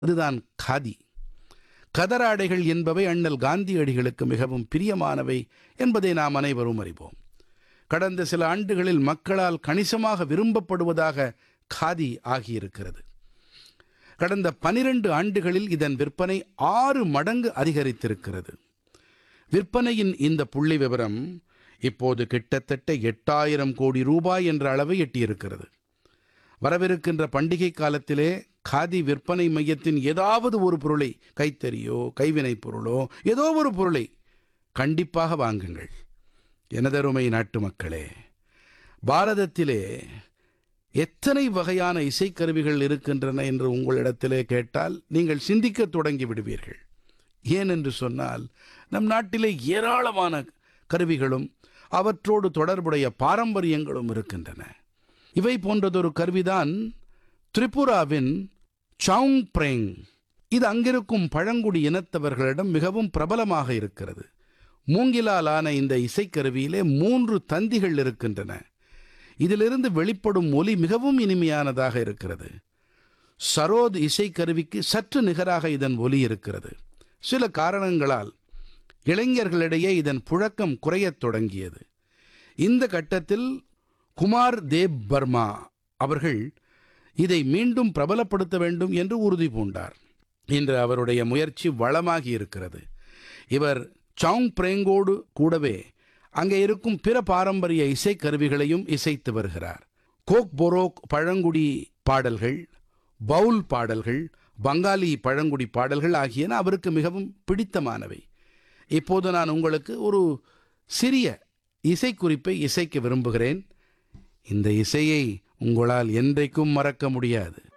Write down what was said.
அதுதான் காதி கதராடைகள் என்பவை அண்ணல் காந்தியடிகளுக்கு மிகவும் பிரியமானவை என்பதை நாம் அனைவரும் அறிவோம் கடந்த சில ஆண்டுகளில் மக்களால் கணிசமாக விரும்பப்படுவதாக காதி ஆகியிருக்கிறது கடந்த பனிரெண்டு ஆண்டுகளில் இதன் விற்பனை ஆறு மடங்கு அதிகரித்திருக்கிறது விற்பனையின் இந்த புள்ளி விவரம் இப்போது கிட்டத்தட்ட எட்டாயிரம் கோடி ரூபாய் என்ற அளவை எட்டியிருக்கிறது வரவிருக்கின்ற பண்டிகை காலத்திலே காதி விற்பனை மையத்தின் ஏதாவது ஒரு பொருளை கைத்தறியோ கைவினைப் பொருளோ ஏதோ ஒரு பொருளை கண்டிப்பாக வாங்குங்கள் எனதருமை நாட்டு மக்களே பாரதத்திலே எத்தனை வகையான இசைக்கருவிகள் இருக்கின்றன என்று உங்களிடத்திலே கேட்டால் நீங்கள் சிந்திக்கத் தொடங்கி விடுவீர்கள் ஏனென்று சொன்னால் நம் நாட்டிலே ஏராளமான கருவிகளும் அவற்றோடு தொடர்புடைய பாரம்பரியங்களும் இருக்கின்றன இவை போன்றதொரு கருவிதான் திரிபுராவின் சவுங் பிரேங் இது அங்கிருக்கும் பழங்குடி இனத்தவர்களிடம் மிகவும் பிரபலமாக இருக்கிறது மூங்கிலால் ஆன இந்த இசைக்கருவியிலே மூன்று தந்திகள் இருக்கின்றன இதிலிருந்து வெளிப்படும் ஒலி மிகவும் இனிமையானதாக இருக்கிறது சரோத் இசைக்கருவிக்கு சற்று நிகராக இதன் ஒலி இருக்கிறது சில காரணங்களால் இளைஞர்களிடையே இதன் புழக்கம் குறையத் தொடங்கியது இந்த கட்டத்தில் குமார் தேவ் பர்மா அவர்கள் இதை மீண்டும் பிரபலப்படுத்த வேண்டும் என்று உறுதி பூண்டார் இன்று அவருடைய முயற்சி வளமாகி இருக்கிறது இவர் சவுங் பிரேங்கோடு கூடவே அங்கே இருக்கும் பிற பாரம்பரிய இசைக்கருவிகளையும் இசைத்து வருகிறார் கோக் பொரோக் பழங்குடி பாடல்கள் பவுல் பாடல்கள் பங்காலி பழங்குடி பாடல்கள் ஆகியன அவருக்கு மிகவும் பிடித்தமானவை இப்போது நான் உங்களுக்கு ஒரு சிறிய இசைக்குறிப்பை இசைக்க விரும்புகிறேன் இந்த இசையை உங்களால் என்றைக்கும் மறக்க முடியாது